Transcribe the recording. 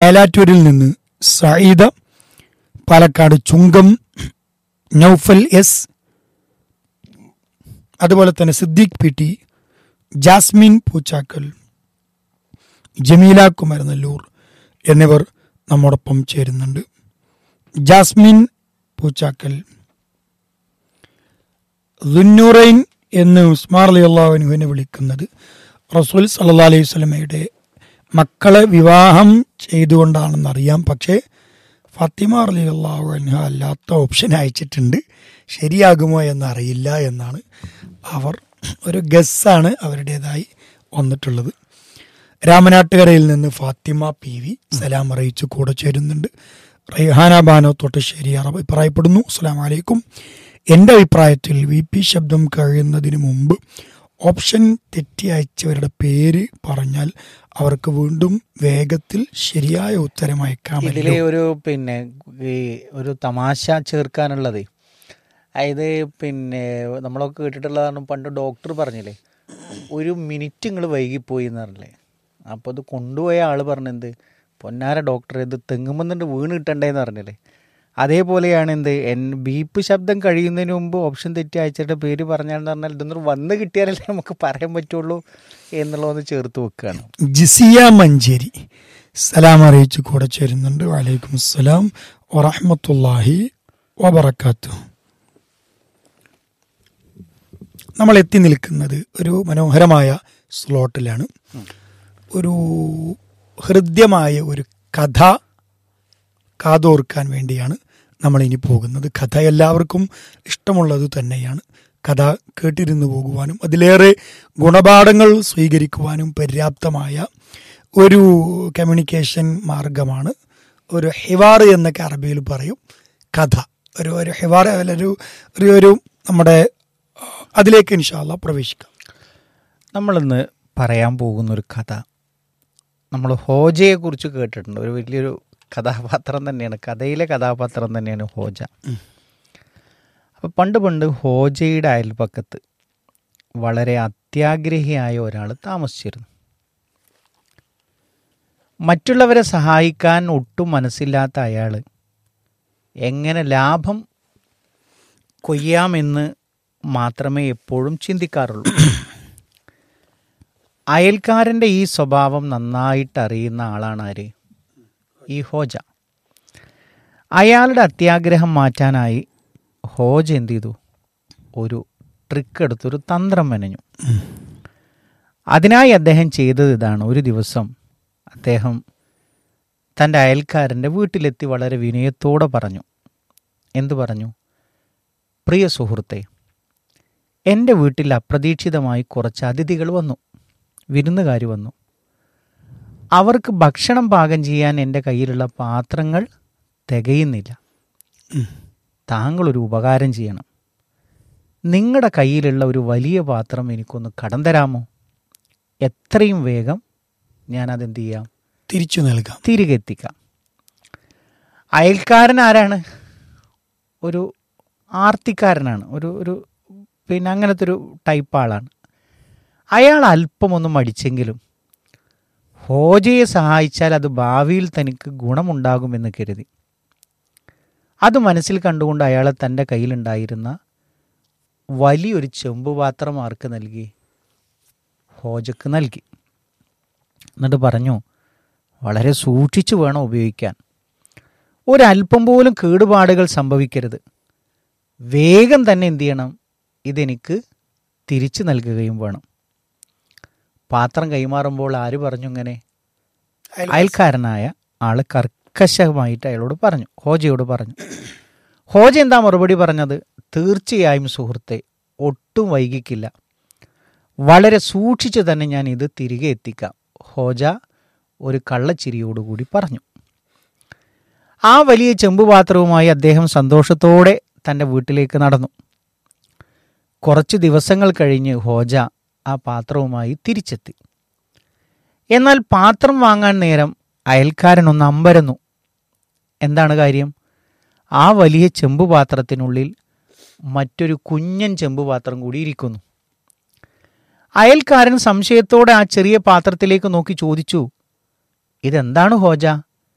മേലാറ്റൂരിൽ നിന്ന് സയ്യിദ പാലക്കാട് ചുങ്കം നൗഫൽ എസ് അതുപോലെ തന്നെ സിദ്ദീഖ് പി ടി ജാസ്മിൻ പൂച്ചാക്കൽ ജമീല കുമരനെല്ലൂർ എന്നിവർ നമ്മോടൊപ്പം ചേരുന്നുണ്ട് ജാസ്മിൻ പൂച്ചാക്കൽ ദുന്നൂറൈൻ എന്ന് ഉസ്മാർ അലി അള്ളാഹുവിനെ വിളിക്കുന്നത് റസൂൽ സല്ലാ അലൈഹി സ്വലമയുടെ മക്കളെ വിവാഹം ചെയ്തുകൊണ്ടാണെന്നറിയാം പക്ഷേ ഫാത്തിമ അലി അള്ളാഹു അൻഹ അല്ലാത്ത ഓപ്ഷൻ അയച്ചിട്ടുണ്ട് ശരിയാകുമോ എന്നറിയില്ല എന്നാണ് അവർ ഒരു ഗസ്സാണ് അവരുടേതായി വന്നിട്ടുള്ളത് രാമനാട്ടുകരയിൽ നിന്ന് ഫാത്തിമ പി വി സലാം അറിയിച്ചു കൂടെ ചേരുന്നുണ്ട് റൈഹാന ബാനോ തൊട്ടശ്ശേരി അറബ് അഭിപ്രായപ്പെടുന്നു അസ്സാം വലൈക്കും എൻ്റെ അഭിപ്രായത്തിൽ വി പി ശബ്ദം കഴിയുന്നതിന് മുമ്പ് ഓപ്ഷൻ തെറ്റി അയച്ചവരുടെ പേര് പറഞ്ഞാൽ അവർക്ക് വീണ്ടും വേഗത്തിൽ ശരിയായ ഉത്തരം അയക്കാമല്ലോ ഇതില് ഒരു പിന്നെ ഈ ഒരു തമാശ ചേർക്കാനുള്ളത് അതായത് പിന്നെ നമ്മളൊക്കെ കേട്ടിട്ടുള്ളതാണ് പണ്ട് ഡോക്ടർ പറഞ്ഞില്ലേ ഒരു മിനിറ്റ് നിങ്ങൾ വൈകിപ്പോയി എന്ന് പറഞ്ഞില്ലേ അപ്പോൾ അത് കൊണ്ടുപോയ ആൾ പറഞ്ഞെന്ത് പൊന്നാര ഡോക്ടർ ഇത് തെങ്ങുമെന്നുണ്ട് വീണ് കിട്ടണ്ടേന്ന് പറഞ്ഞില്ലേ അതേപോലെയാണ് എന്ത് എൻ ബീപ്പ് ശബ്ദം കഴിയുന്നതിന് മുമ്പ് ഓപ്ഷൻ തെറ്റി അയച്ചിട്ട് പേര് പറഞ്ഞാലെന്ന് പറഞ്ഞാൽ ഇതൊന്നും വന്ന് കിട്ടിയാലല്ലേ നമുക്ക് പറയാൻ പറ്റുള്ളൂ എന്നുള്ളതൊന്ന് ചേർത്ത് വെക്കുകയാണ് ജിസിയ മഞ്ചേരി സലാം അറിയിച്ചു കൂടെ ചേരുന്നുണ്ട് വലൈക്കും അസ്സലാം വറഹമത്തല്ലാഹി വബർക്കാത്തു നമ്മൾ എത്തി നിൽക്കുന്നത് ഒരു മനോഹരമായ സ്ലോട്ടിലാണ് ഒരു ഹൃദ്യമായ ഒരു കഥ കാതോർക്കാൻ വേണ്ടിയാണ് നമ്മൾ ഇനി പോകുന്നത് കഥ എല്ലാവർക്കും ഇഷ്ടമുള്ളത് തന്നെയാണ് കഥ കേട്ടിരുന്നു പോകുവാനും അതിലേറെ ഗുണപാഠങ്ങൾ സ്വീകരിക്കുവാനും പര്യാപ്തമായ ഒരു കമ്മ്യൂണിക്കേഷൻ മാർഗമാണ് ഒരു ഹിവാർ എന്നൊക്കെ അറബിയിൽ പറയും കഥ ഒരു ഒരു ഹിവാർ ഒരു ഒരു ഒരു നമ്മുടെ ആ, അതിലേക്ക് ഇൻഷാല്ല പ്രവേശിക്കാം നമ്മളിന്ന് പറയാൻ പോകുന്ന ഒരു കഥ നമ്മൾ ഹോജയെ കുറിച്ച് കേട്ടിട്ടുണ്ട് ഒരു വലിയൊരു കഥാപാത്രം തന്നെയാണ് കഥയിലെ കഥാപാത്രം തന്നെയാണ് ഹോജ അപ്പം പണ്ട് പണ്ട് ഹോജയുടെ അയൽപക്കത്ത് വളരെ അത്യാഗ്രഹിയായ ഒരാൾ താമസിച്ചിരുന്നു മറ്റുള്ളവരെ സഹായിക്കാൻ ഒട്ടും മനസ്സില്ലാത്ത അയാൾ എങ്ങനെ ലാഭം കൊയ്യാമെന്ന് മാത്രമേ എപ്പോഴും ചിന്തിക്കാറുള്ളൂ അയൽക്കാരൻ്റെ ഈ സ്വഭാവം നന്നായിട്ട് അറിയുന്ന ആളാണ് ആര് ഈ ഹോജ അയാളുടെ അത്യാഗ്രഹം മാറ്റാനായി ഹോജ എന്ത് ചെയ്തു ഒരു ട്രിക്ക് എടുത്തൊരു തന്ത്രം മെനഞ്ഞു അതിനായി അദ്ദേഹം ചെയ്തത് ഇതാണ് ഒരു ദിവസം അദ്ദേഹം തൻ്റെ അയൽക്കാരൻ്റെ വീട്ടിലെത്തി വളരെ വിനയത്തോടെ പറഞ്ഞു എന്തു പറഞ്ഞു പ്രിയ സുഹൃത്തെ എൻ്റെ വീട്ടിൽ അപ്രതീക്ഷിതമായി കുറച്ച് അതിഥികൾ വന്നു വിരുന്നുകാർ വന്നു അവർക്ക് ഭക്ഷണം പാകം ചെയ്യാൻ എൻ്റെ കയ്യിലുള്ള പാത്രങ്ങൾ തികയുന്നില്ല താങ്കൾ ഒരു ഉപകാരം ചെയ്യണം നിങ്ങളുടെ കയ്യിലുള്ള ഒരു വലിയ പാത്രം എനിക്കൊന്ന് കടം തരാമോ എത്രയും വേഗം ഞാനതെന്ത് ചെയ്യാം തിരിച്ചു നൽകാം തിരികെ എത്തിക്കാം അയൽക്കാരൻ ആരാണ് ഒരു ആർത്തിക്കാരനാണ് ഒരു ഒരു പിന്നെ അങ്ങനത്തെ ഒരു ടൈപ്പ് ആളാണ് അയാൾ അല്പമൊന്നും മടിച്ചെങ്കിലും ഹോജയെ സഹായിച്ചാൽ അത് ഭാവിയിൽ തനിക്ക് ഗുണമുണ്ടാകുമെന്ന് കരുതി അത് മനസ്സിൽ കണ്ടുകൊണ്ട് അയാൾ തൻ്റെ കയ്യിലുണ്ടായിരുന്ന വലിയൊരു ചെമ്പുപാത്രം ആർക്ക് നൽകി ഹോജക്ക് നൽകി എന്നിട്ട് പറഞ്ഞു വളരെ സൂക്ഷിച്ചു വേണം ഉപയോഗിക്കാൻ ഒരല്പം പോലും കേടുപാടുകൾ സംഭവിക്കരുത് വേഗം തന്നെ എന്ത് ചെയ്യണം ഇതെനിക്ക് തിരിച്ചു നൽകുകയും വേണം പാത്രം കൈമാറുമ്പോൾ ആര് പറഞ്ഞു ഇങ്ങനെ അയൽക്കാരനായ ആള് കർക്കശമായിട്ട് അയാളോട് പറഞ്ഞു ഹോജയോട് പറഞ്ഞു ഹോജ എന്താ മറുപടി പറഞ്ഞത് തീർച്ചയായും സുഹൃത്തെ ഒട്ടും വൈകിക്കില്ല വളരെ സൂക്ഷിച്ചു തന്നെ ഞാൻ ഇത് തിരികെ എത്തിക്കാം ഹോജ ഒരു കള്ളച്ചിരിയോടുകൂടി പറഞ്ഞു ആ വലിയ ചെമ്പുപാത്രവുമായി അദ്ദേഹം സന്തോഷത്തോടെ തൻ്റെ വീട്ടിലേക്ക് നടന്നു കുറച്ച് ദിവസങ്ങൾ കഴിഞ്ഞ് ഹോജ ആ പാത്രവുമായി തിരിച്ചെത്തി എന്നാൽ പാത്രം വാങ്ങാൻ നേരം അയൽക്കാരനൊന്ന് അമ്പരന്നു എന്താണ് കാര്യം ആ വലിയ ചെമ്പുപാത്രത്തിനുള്ളിൽ മറ്റൊരു കുഞ്ഞൻ ചെമ്പുപാത്രം കൂടി ഇരിക്കുന്നു അയൽക്കാരൻ സംശയത്തോടെ ആ ചെറിയ പാത്രത്തിലേക്ക് നോക്കി ചോദിച്ചു ഇതെന്താണ് ഹോജ